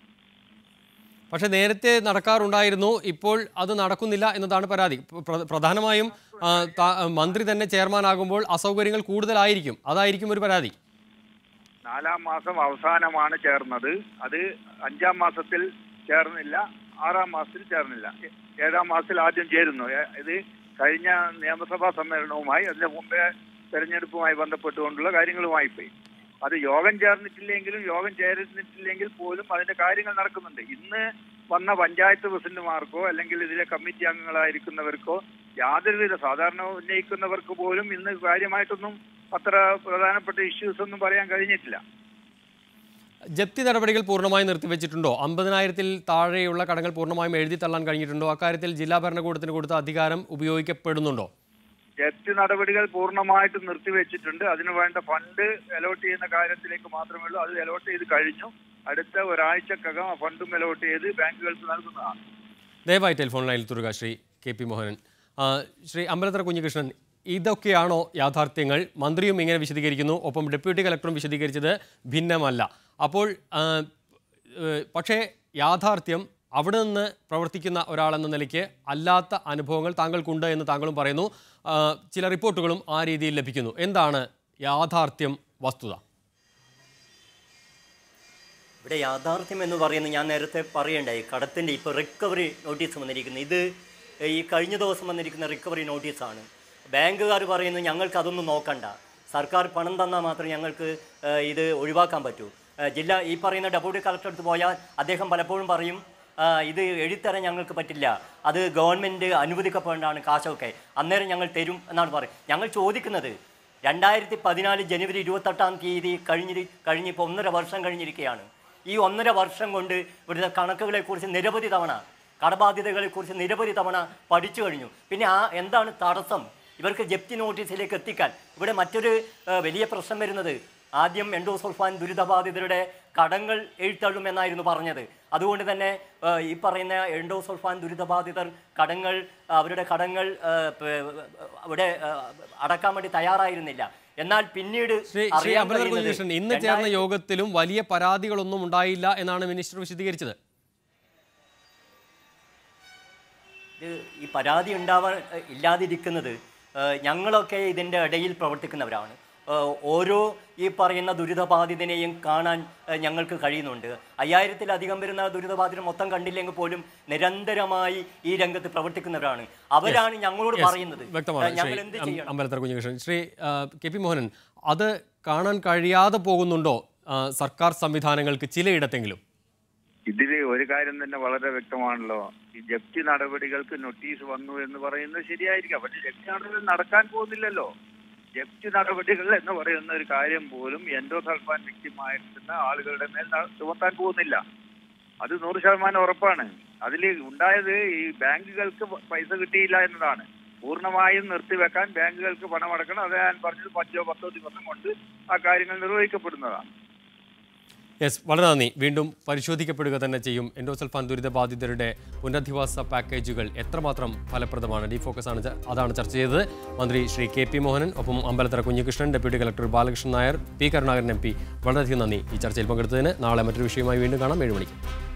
പക്ഷേ നേരത്തെ നടക്കാറുണ്ടായിരുന്നു ഇപ്പോൾ അത് നടക്കുന്നില്ല എന്നതാണ് പരാതി പ്ര- പ്രധാനമായും ആ, താ- മന്ത്രി തന്നെ ചെയർമാനാകുമ്പോൾ അസൗകര്യങ്ങൾ കൂടുതലായിരിക്കും അതായിരിക്കും ഒരു പരാതി നാലാം മാസം അവസാനമാണ് ചേർന്നത് അത് അഞ്ചാം മാസത്തിൽ ചേർന്നില്ല ആറാം മാസത്തിൽ ചേർന്നില്ല ഏ- ഏഴാം മാസത്തിൽ ആദ്യം ചേരുന്നു ഏ- ഇത് കഴിഞ്ഞ നിയമസഭാ സമ്മേളനവുമായി അതിന്റെ മുമ്പേ തെരഞ്ഞെടുപ്പുമായി ബന്ധപ്പെട്ടുകൊണ്ടുള്ള കാര്യങ്ങളുമായി പോയി അത് യോഗം ചേർന്നിട്ടില്ലെങ്കിലും യോഗം ചേർന്നിട്ടില്ലെങ്കിൽ പോലും അതിന്റെ കാര്യങ്ങൾ നടക്കുന്നുണ്ട് ഇന്ന് വന്ന പഞ്ചായത്ത് പ്രസിഡന്റുമാർക്കോ അല്ലെങ്കിൽ ഇതിലെ കമ്മിറ്റി അംഗങ്ങളായിരിക്കുന്നവർക്കോ യാതൊരുവിധ സാധാരണ ഉന്നയിക്കുന്നവർക്ക് പോലും ഇന്ന് കാര്യമായിട്ടൊന്നും അത്ര പ്രധാനപ്പെട്ട ഇഷ്യൂസ് ഒന്നും പറയാൻ കഴിഞ്ഞിട്ടില്ല ജപ്തി നടപടികൾ പൂർണ്ണമായും നിർത്തിവെച്ചിട്ടുണ്ടോ അമ്പതിനായിരത്തിൽ താഴെയുള്ള കടങ്ങൾ പൂർണ്ണമായും എഴുതി തള്ളാൻ കഴിഞ്ഞിട്ടുണ്ടോ അക്കാര്യത്തിൽ ജില്ലാ ഭരണകൂടത്തിന് കൊടുത്ത അധികാരം ഉപയോഗിക്കപ്പെടുന്നുണ്ടോ ജപ്തി നടപടികൾ പൂർണ്ണമായിട്ടും നിർത്തിവെച്ചിട്ടുണ്ട് അതിനു വേണ്ട ഫണ്ട് അലോട്ട് ചെയ്യുന്ന കാര്യത്തിലേക്ക് മാത്രമേ ഉള്ളൂ അത് അലോട്ട് ചെയ്ത് കഴിഞ്ഞു അടുത്ത ഒരാഴ്ചക്കകം ആ ഫണ്ടും അലോട്ട് ചെയ്ത് ബാങ്കുകൾക്ക് നൽകുന്നതാണ് ദയവായി ടെലിഫോൺ ലൈനിൽ തുറക ശ്രീ കെ പി മോഹനൻ ആ, ശ്രീ അമ്പലത്തറ കുഞ്ഞികൃഷ്ണൻ ഇതൊക്കെയാണോ യാഥാർത്ഥ്യങ്ങൾ മന്ത്രിയും ഇങ്ങനെ വിശദീകരിക്കുന്നു ഒപ്പം ഡെപ്യൂട്ടി കലക്ടറും വിശദീകരിച്ചത് ഭിന്നമല്ല അപ്പോൾ ആ, ഏഹ്, പക്ഷേ യാഥാർത്ഥ്യം അവിടെ നിന്ന് പ്രവർത്തിക്കുന്ന ഒരാളെന്ന നിലയ്ക്ക് അല്ലാത്ത അനുഭവങ്ങൾ താങ്കൾക്കുണ്ട് എന്ന് താങ്കളും പറയുന്നു ആ, ചില റിപ്പോർട്ടുകളും ആ രീതിയിൽ ലഭിക്കുന്നു എന്താണ് യാഥാർത്ഥ്യം വസ്തുത ഇവിടെ യാഥാർത്ഥ്യം എന്ന് പറയുന്നത് ഞാൻ നേരത്തെ പറയണ്ടായി കടത്തിൻ്റെ ഇപ്പോൾ റിക്കവറി നോട്ടീസ് വന്നിരിക്കുന്നത് ഇത് ഈ കഴിഞ്ഞ ദിവസം വന്നിരിക്കുന്ന റിക്കവറി നോട്ടീസാണ് ബാങ്കുകാർ പറയുന്നു ഞങ്ങൾക്ക് അതൊന്നും നോക്കണ്ട സർക്കാർ പണം തന്നാൽ മാത്രമേ ഞങ്ങൾക്ക് ഏഹ്, ഇത് ഒഴിവാക്കാൻ പറ്റൂ ഏഹ്, ജില്ല ഈ പറയുന്ന ഡെപ്യൂട്ടി കളക്ടർ അടുത്ത് പോയാൽ അദ്ദേഹം പലപ്പോഴും പറയും ആ, ഇത് എഴുത്തരാൻ ഞങ്ങൾക്ക് പറ്റില്ല അത് ഗവൺമെൻറ് അനുവദിക്കപ്പെടേണ്ടതാണ് കാശൊക്കെ അന്നേരം ഞങ്ങൾ തരും എന്നാണ് പറയും ഞങ്ങൾ ചോദിക്കുന്നത് രണ്ടായിരത്തി പതിനാല് ജനുവരി ഇരുപത്തെട്ടാം തീയതി കഴിഞ്ഞിരി കഴിഞ്ഞിപ്പോൾ ഒന്നര വർഷം കഴിഞ്ഞിരിക്കുകയാണ് ഈ ഒന്നര വർഷം കൊണ്ട് ഇവിടുത്തെ കണക്കുകളെക്കുറിച്ച് നിരവധി തവണ കടബാധ്യതകളെക്കുറിച്ച് നിരവധി തവണ പഠിച്ചു കഴിഞ്ഞു പിന്നെ ആ എന്താണ് തടസ്സം ഇവർക്ക് ജപ്തി നോട്ടീസിലേക്ക് എത്തിക്കാൻ ഇവിടെ മറ്റൊരു ആ, വലിയ പ്രശ്നം വരുന്നത് ആദ്യം എൻഡോസൾഫാൻ ദുരിതബാധിതരുടെ കടങ്ങൾ എഴുത്തള്ളുമെന്നായിരുന്നു പറഞ്ഞത് അതുകൊണ്ട് തന്നെ ആ, ഈ പറയുന്ന എൻഡോസൾഫാൻ ദുരിതബാധിതർ കടങ്ങൾ അവരുടെ കടങ്ങൾ ആ, പ- അവിടെ ആ, അടക്കാൻ വേണ്ടി തയ്യാറായിരുന്നില്ല എന്നാൽ പിന്നീട് ശ്രീ ശ്രീ അറിയാൻ അമ്പലത്തറ കഴിയുന്നത് കുഞ്ഞികൃഷ്ണൻ ഇന്ന് ചേർന്ന യോഗത്തിലും വലിയ പരാതികളൊന്നും ഉണ്ടായില്ല എന്നാണ് മിനിസ്റ്റർ വിശദീകരിച്ചത് ഇത് ഈ പരാതി ഉണ്ടാവാൻ ഏഹ്, ഇല്ലാതിരിക്കുന്നത് ഏഹ്, ഞങ്ങളൊക്കെ ഇതിൻ്റെ ഇടയിൽ പ്രവർത്തിക്കുന്നവരാണ് ഏഹ്, ഓരോ ഈ പറയുന്ന ദുരിതബാധിതനെയും കാണാൻ ഏഹ്, ഞങ്ങൾക്ക് കഴിയുന്നുണ്ട് അയ്യായിരത്തിലധികം വരുന്ന ദുരിതബാധിതർ മൊത്തം കണ്ടില്ലെങ്കിൽ പോലും നിരന്തരമായി ഈ രംഗത്ത് പ്രവർത്തിക്കുന്നവരാണ് അവരാണ് ഞങ്ങളോട് Yes, പറയുന്നത് വ്യക്തമാണ് ഏഹ്, ഞങ്ങൾ ശ്രീ എന്ത് അം- ചെയ്യണം അമ്പലത്തറ കുഞ്ഞികൃഷ്ണൻ ശ്രീ ആ, കെ പി മോഹനൻ അത് കാണാൻ കഴിയാതെ പോകുന്നുണ്ടോ ആ, സർക്കാർ സംവിധാനങ്ങൾക്ക് ചിലയിടത്തെങ്കിലും ഇതിൽ ഒരു കാര്യം തന്നെ വളരെ വ്യക്തമാണല്ലോ ഈ ജപ്തി നടപടികൾക്ക് നോട്ടീസ് വന്നു എന്ന് പറയുന്നത് ശരിയായിരിക്കാം പക്ഷെ ജപ്തി നടപടികൾ നടക്കാൻ പോകുന്നില്ലല്ലോ ജപ്തി നടപടികൾ എന്ന് പറയുന്ന ഒരു കാര്യം പോലും എൻഡോസൾഫാൻ വ്യക്തിമായിരുന്ന ആളുകളുടെ മേൽ ന- ചുമത്താൻ പോകുന്നില്ല അത് നൂറ് ശതമാനം ഉറപ്പാണ് അതിൽ ഉണ്ടായത് ഈ ബാങ്കുകൾക്ക് പൈസ കിട്ടിയില്ല എന്നതാണ് പൂർണ്ണമായും നിർത്തിവെക്കാൻ ബാങ്കുകൾക്ക് പണമടക്കണം അത് ഞാൻ പറഞ്ഞത് അഞ്ചോ പത്തോ ദിവസം കൊണ്ട് ആ കാര്യങ്ങൾ നിർവഹിക്കപ്പെടുന്നതാണ് യെസ് വളരെ നന്ദി വീണ്ടും പരിശോധിക്കപ്പെടുക തന്നെ ചെയ്യും എൻഡോസൾഫാൻ ദുരിതബാധിതരുടെ പുനരധിവാസ പാക്കേജുകൾ എത്രമാത്രം ഫലപ്രദമാണ് ഡി ഫോക്കസ് ആണ് ച- അതാണ് ചർച്ച ചെയ്തത് മന്ത്രി ശ്രീ കെ പി മോഹനൻ ഒപ്പം Ambalathara Kunhikrishnan deputy collector Balakrishnan Nair P Karunakaran M P വളരെയധികം നന്ദി ഈ ചർച്ചയിൽ പങ്കെടുത്തതിന് നാളെ മറ്റൊരു വിഷയമായി വീണ്ടും കാണാം ഏഴ് മണിക്ക്